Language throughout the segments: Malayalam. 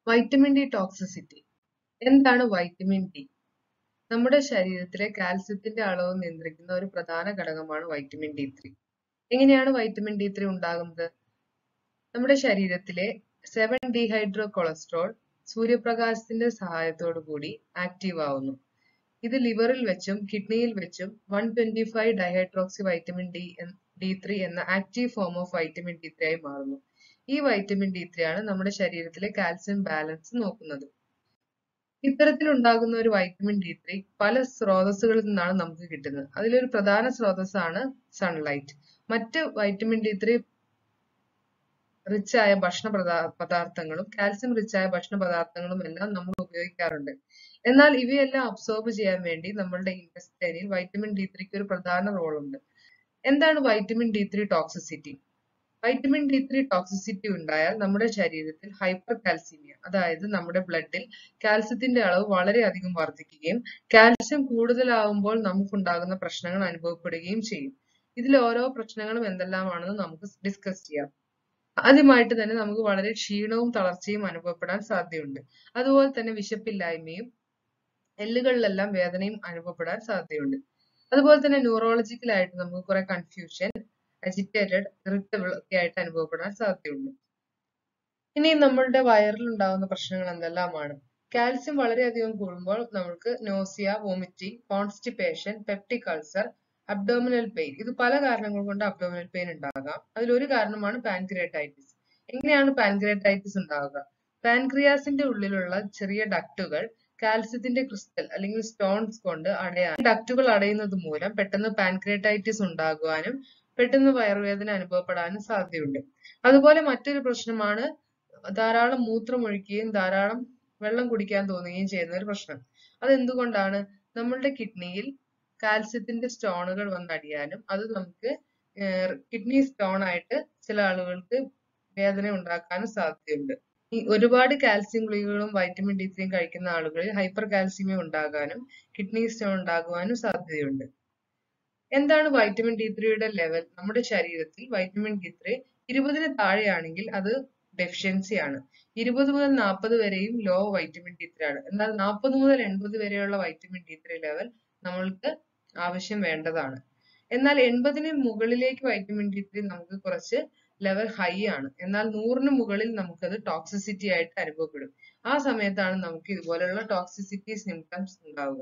വൈറ്റമിൻ ഡി ടോക്സിസിറ്റി എന്താണ് വൈറ്റമിൻ ഡി നമ്മുടെ ശരീരത്തിലെ കാൽസ്യത്തിന്റെ അളവ് നിയന്ത്രിക്കുന്ന ഒരു പ്രധാന ഘടകമാണ് വൈറ്റമിൻ ഡി ത്രീ എങ്ങനെയാണ് വൈറ്റമിൻ ഡി ത്രീ ഉണ്ടാകുന്നത് നമ്മുടെ ശരീരത്തിലെ സെവൻ ഡീഹൈഡ്രോ കൊളസ്ട്രോൾ സൂര്യപ്രകാശത്തിന്റെ സഹായത്തോടു കൂടി ആക്റ്റീവ് ആവുന്നു ഇത് ലിവറിൽ വെച്ചും കിഡ്നിയിൽ വെച്ചും one twenty five dihydroxy vitamin D D three എന്ന active form of vitamin D three ആയി മാറുന്നു ഈ വൈറ്റമിൻ ഡി ത്രീ ആണ് നമ്മുടെ ശരീരത്തിലെ കാൽസ്യം ബാലൻസ് നോക്കുന്നത് ഇത്തരത്തിൽ ഉണ്ടാകുന്ന ഒരു വൈറ്റമിൻ ഡി ത്രീ പല സ്രോതസ്സുകളിൽ നിന്നാണ് നമുക്ക് കിട്ടുന്നത് അതിലൊരു പ്രധാന സ്രോതസ്സാണ് സൺലൈറ്റ് മറ്റ് വൈറ്റമിൻ ഡി ത്രീ റിച്ച് ആയ ഭക്ഷണ പദാർത്ഥങ്ങളും കാൽസ്യം റിച്ച് ആയ ഭക്ഷണ പദാർത്ഥങ്ങളും എല്ലാം നമ്മൾ ഉപയോഗിക്കാറുണ്ട് എന്നാൽ ഇവയെല്ലാം അബ്സോർബ് ചെയ്യാൻ വേണ്ടി നമ്മളുടെ ഇൻറ്റസ്റ്റൈനിൽ വൈറ്റമിൻ ഡി ത്രീക്ക് ഒരു പ്രധാന റോൾ ഉണ്ട് എന്താണ് vitamin D three toxicity vitamin D three toxicity ഉണ്ടായാൽ നമ്മുടെ ശരീരത്തിൽ ഹൈപ്പർ കാൽസീമിയ അതായത് നമ്മുടെ ബ്ലഡിൽ കാൽസ്യത്തിന്റെ അളവ് വളരെയധികം വർദ്ധിക്കുകയും കാൽസ്യം കൂടുതലാവുമ്പോൾ നമുക്കുണ്ടാകുന്ന പ്രശ്നങ്ങൾ അനുഭവപ്പെടുകയും ചെയ്യും ഇതിൽ ഓരോ പ്രശ്നങ്ങളും എന്തെല്ലാമാണെന്ന് നമുക്ക് ഡിസ്കസ് ചെയ്യാം ആദ്യമായിട്ട് തന്നെ നമുക്ക് വളരെ ക്ഷീണവും തളർച്ചയും അനുഭവപ്പെടാൻ സാധ്യതയുണ്ട് അതുപോലെ തന്നെ വിശപ്പില്ലായ്മയും എല്ലുകളിലെല്ലാം വേദനയും അനുഭവപ്പെടാൻ സാധ്യതയുണ്ട് അതുപോലെ തന്നെ ന്യൂറോളജിക്കൽ ആയിട്ട് നമുക്ക് കുറെ കൺഫ്യൂഷൻ അജിറ്റേറ്റഡ് ഇറിറ്റബിൾ ഒക്കെ ആയിട്ട് അനുഭവപ്പെടാൻ സാധ്യതയുണ്ട് ഇനി നമ്മളുടെ വയറിൽ ഉണ്ടാകുന്ന പ്രശ്നങ്ങൾ എന്തെല്ലാമാണ് കാൽസ്യം വളരെയധികം കൂടുമ്പോൾ നമുക്ക് nausea vomiting constipation peptic ulcer abdominal pain ഇത് പല കാരണങ്ങൾ കൊണ്ട് അബ്ഡോമിനൽ പെയിൻ ഉണ്ടാകാം അതിലൊരു കാരണമാണ് പാൻക്രിയറ്റൈറ്റിസ് എങ്ങനെയാണ് പാൻക്രിയറ്റൈറ്റിസ് ഉണ്ടാവുക പാൻക്രിയാസിന്റെ ഉള്ളിലുള്ള ചെറിയ ഡക്റ്റുകൾ കാൽസ്യത്തിന്റെ ക്രിസ്റ്റൽ അല്ലെങ്കിൽ സ്റ്റോൺസ് കൊണ്ട് അടയാൻ ഡക്റ്റുകൾ അടയുന്നത് മൂലം പെട്ടെന്ന് പാൻക്രിയറ്റൈറ്റിസ് ഉണ്ടാകുവാനും പെട്ടെന്ന് വയറുവേദന അനുഭവപ്പെടാനും സാധ്യതയുണ്ട് അതുപോലെ മറ്റൊരു പ്രശ്നമാണ് ധാരാളം മൂത്രമൊഴിക്കുകയും ധാരാളം വെള്ളം കുടിക്കാൻ തോന്നുകയും ചെയ്യുന്ന ഒരു പ്രശ്നം അതെന്തുകൊണ്ടാണ് നമ്മളുടെ കിഡ്നിയിൽ കാൽസ്യത്തിന്റെ സ്റ്റോണുകൾ വന്നടിയാനും അത് നമുക്ക് കിഡ്നി സ്റ്റോൺ ആയിട്ട് ചില ആളുകൾക്ക് വേദന ഉണ്ടാക്കാനും സാധ്യതയുണ്ട് ഈ ഒരുപാട് കാൽസ്യം ഗുളികകളും വൈറ്റമിൻ ഡി ത്രീയും കഴിക്കുന്ന ആളുകളിൽ ഹൈപ്പർ കാൽസ്യമി ഉണ്ടാകാനും കിഡ്നി സ്റ്റോൺ ഉണ്ടാകുവാനും സാധ്യതയുണ്ട് എന്താണ് വൈറ്റമിൻ ഡി ത്രീയുടെ ലെവൽ നമ്മുടെ ശരീരത്തിൽ വൈറ്റമിൻ ഡി ത്രീ ഇരുപതിന് താഴെയാണെങ്കിൽ അത് ഡെഫിഷ്യൻസി ആണ് ഇരുപത് മുതൽ നാൽപ്പത് വരെയും ലോ വൈറ്റമിൻ ഡി ത്രീ ആണ് എന്നാൽ നാൽപ്പത് മുതൽ എൺപത് വരെയുള്ള വൈറ്റമിൻ ഡി ത്രീ ലെവൽ നമ്മൾക്ക് ആവശ്യം വേണ്ടതാണ് എന്നാൽ എൺപതിന് മുകളിലേക്ക് വൈറ്റമിൻ ഡി ത്രീ നമുക്ക് കുറച്ച് ലെവൽ ഹൈ ആണ് എന്നാൽ നൂറിന് മുകളിൽ നമുക്കത് ടോക്സിസിറ്റി ആയിട്ട് അനുഭവപ്പെടും ആ സമയത്താണ് നമുക്ക് ഇതുപോലെയുള്ള ടോക്സിസിറ്റി സിംറ്റംസ് ഉണ്ടാവുക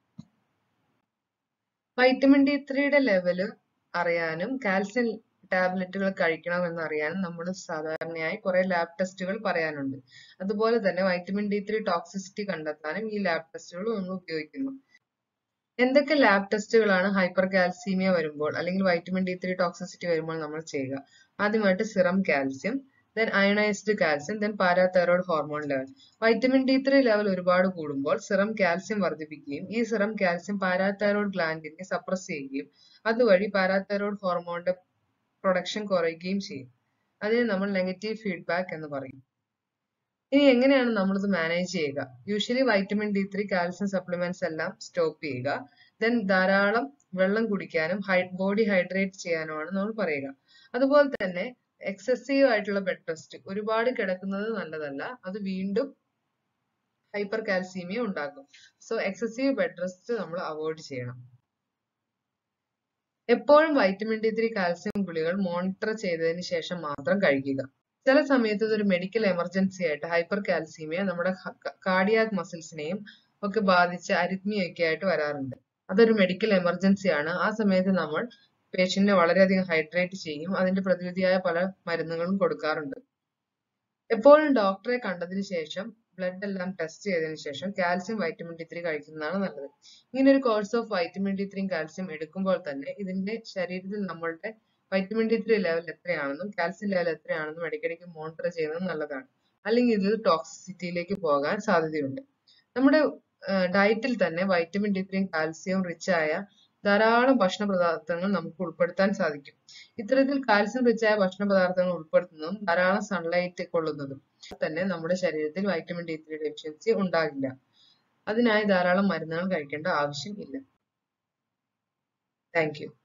വൈറ്റമിൻ ഡി ത്രീയുടെ ലെവല് അറിയാനും കാൽസ്യം ടാബ്ലറ്റുകൾ കഴിക്കണമെന്ന് അറിയാനും നമ്മൾ സാധാരണയായി കുറെ ലാബ് ടെസ്റ്റുകൾ പറയാനുണ്ട് അതുപോലെ തന്നെ വൈറ്റമിൻ ഡി ത്രീ ടോക്സിസിറ്റി കണ്ടെത്താനും ഈ ലാബ് ടെസ്റ്റുകൾ നമ്മൾ ഉപയോഗിക്കുന്നു എന്തൊക്കെ ലാബ് ടെസ്റ്റുകളാണ് ഹൈപ്പർ കാൽസീമിയ വരുമ്പോൾ അല്ലെങ്കിൽ വൈറ്റമിൻ ഡി ത്രീ ടോക്സിസിറ്റി വരുമ്പോൾ നമ്മൾ ചെയ്യുക ആദ്യമായിട്ട് serum calcium then ionised calcium then parathyroid hormone level vitamin D three level ഒരുപാട് കൂടുമ്പോൾ സിറം കാൽസ്യം വർദ്ധിപ്പിക്കുകയും ഈ സിറം കാൽസ്യം പാരാതൈറോയ്ഡ് ഗ്ലാൻഡിനെ സപ്രസ് ചെയ്യുകയും അതുവഴി പാരാതൈറോയ്ഡ് ഹോർമോണിന്റെ പ്രൊഡക്ഷൻ കുറയുകയും ചെയ്യും അതിനെ നമ്മൾ നെഗറ്റീവ് ഫീഡ്ബാക്ക് എന്ന് പറയും ഇനി എങ്ങനെയാണ് നമ്മളിത് മാനേജ് ചെയ്യുക usually vitamin D three calcium supplements എല്ലാം സ്റ്റോപ്പ് ചെയ്യുക ദെൻ ധാരാളം വെള്ളം കുടിക്കാനും ബോഡി ഹൈഡ്രേറ്റ് ചെയ്യാനുമാണ് നമ്മൾ പറയുക അതുപോലെ തന്നെ എക്സസീവ് ആയിട്ടുള്ള ബെഡ് റെസ്റ്റ് ഒരുപാട് കിടക്കുന്നത് നല്ലതല്ല അത് വീണ്ടും ഹൈപ്പർ കാൽസീമിയ ഉണ്ടാക്കും സോ എക്സസീവ് ബെഡ് റെസ്റ്റ് നമ്മൾ അവോയ്ഡ് ചെയ്യണം എപ്പോഴും വൈറ്റമിൻ ഡി ത്രീ കാൽസ്യം ഗുളികൾ മോണിറ്റർ ചെയ്തതിന് ശേഷം മാത്രം കഴിക്കുക ചില സമയത്ത് ഇതൊരു മെഡിക്കൽ എമർജൻസി ആയിട്ട് ഹൈപ്പർ കാൽസീമിയ നമ്മുടെ കാർഡിയാക് മസിൽസിനെയും ഒക്കെ ബാധിച്ച് അരിത്മിയൊക്കെ ആയിട്ട് വരാറുണ്ട് അതൊരു മെഡിക്കൽ എമർജൻസി ആണ് ആ സമയത്ത് നമ്മൾ പേഷ്യന്റിനെ വളരെയധികം ഹൈഡ്രേറ്റ് ചെയ്യും അതിന്റെ പ്രതിവിധിയായ പല മരുന്നുകളും കൊടുക്കാറുണ്ട് എപ്പോഴും ഡോക്ടറെ കണ്ടതിന് ശേഷം ബ്ലഡ് എല്ലാം ടെസ്റ്റ് ചെയ്തതിനു ശേഷം കാൽസ്യം വൈറ്റമിൻ ഡി ത്രീ കഴിക്കുന്നതാണ് നല്ലത് ഇങ്ങനെ ഒരു കോഴ്സ് ഓഫ് വൈറ്റമിൻ ഡി ത്രീയും കാൽസ്യം എടുക്കുമ്പോൾ തന്നെ ഇതിന്റെ ശരീരത്തിൽ നമ്മളുടെ വൈറ്റമിൻ ഡി ത്രീ ലെവൽ എത്രയാണെന്നും കാൽസ്യം ലെവൽ എത്രയാണെന്നും ഇടയ്ക്കിടയ്ക്ക് മോണിറ്റർ ചെയ്യുന്നത് നല്ലതാണ് അല്ലെങ്കിൽ ഇത് ടോക്സിസിറ്റിയിലേക്ക് പോകാൻ സാധ്യതയുണ്ട് നമ്മുടെ ഡയറ്റിൽ തന്നെ വൈറ്റമിൻ ഡി ത്രീയും കാൽസ്യവും റിച്ച് ആയ ധാരാളം ഭക്ഷണ പദാർത്ഥങ്ങൾ നമുക്ക് ഉൾപ്പെടുത്താൻ സാധിക്കും ഇത്തരത്തിൽ കാൽസ്യം റിച്ച് ആയ ഭക്ഷണ പദാർത്ഥങ്ങൾ ഉൾപ്പെടുത്തുന്നതും ധാരാളം സൺലൈറ്റ് കൊള്ളുന്നതും തന്നെ നമ്മുടെ ശരീരത്തിൽ വൈറ്റമിൻ ഡി ത്രീ ഡെഫിഷ്യൻസി ഉണ്ടാകില്ല അതിനായി ധാരാളം മരുന്നുകൾ കഴിക്കേണ്ട ആവശ്യം ഇല്ല താങ്ക് യു